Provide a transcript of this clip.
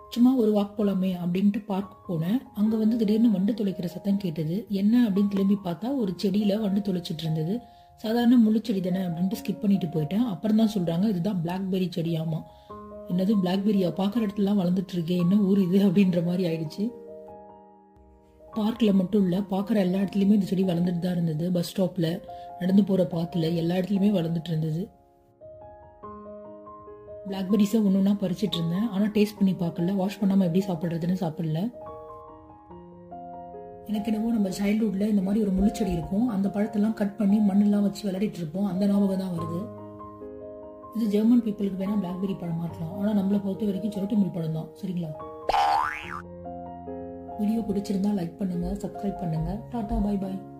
சும்மா ஒரு வாக் போலாமே அப்படின்ட்டு பார்க் போனேன் அங்க வந்து திடீர்னு வண்டு துளைக்கிற சத்தம் கேட்டது என்ன அப்படின்னு திரும்பி பார்த்தா ஒரு செடியில வண்டு துளைச்சிட்டு இருந்தது சாதாரண முள்ளுச்செடி தானே அப்படின்ட்டு ஸ்கிப் பண்ணிட்டு போயிட்டேன் அப்புறம் தான் சொல்றாங்க இதுதான் பிளாக்பெரி செடியாமா என்னது பிளாக்பெரியா பார்க்குற இடத்துலலாம் வளர்ந்துட்டு இருக்கே என்ன ஊர் இது அப்படின்ற மாதிரி ஆயிடுச்சு பார்க்கில் மட்டும் இல்லை பார்க்குற எல்லா இடத்துலையுமே இந்த செடி வளர்ந்துட்டு தான் இருந்தது பஸ் ஸ்டாப்பில் நடந்து போகிற பாத்தில் எல்லா இடத்துலையுமே வளர்ந்துட்டு இருந்தது பிளாக்பெரிஸை ஒன்று ஒன்றா பறிச்சிட்டு இருந்தேன் ஆனால் டேஸ்ட் பண்ணி பார்க்கல வாஷ் பண்ணாமல் எப்படி சாப்பிட்றதுன்னு சாப்பிடல எனக்கு என்னவோ நம்ம சைல்ட்ஹுட்டில் இந்த மாதிரி ஒரு முள்ளுச்செடி இருக்கும் அந்த பழத்தெல்லாம் கட் பண்ணி மண்ணெல்லாம் வச்சு விளையாடிட்டு இருப்போம் அந்த ஞாபகம் தான் வருது இது ஜெர்மன் பீப்புளுக்கு வேணால் பிளாக்பெரி பழமா இருக்கலாம் ஆனால் நம்மளை பொறுத்த வரைக்கும் சொரட்டு மில் பழம் தான் சரிங்களா வீடியோ பிடிச்சிருந்தா லைக் பண்ணுங்க சப்ஸ்கிரைப் பண்ணுங்க டாடா பை பாய்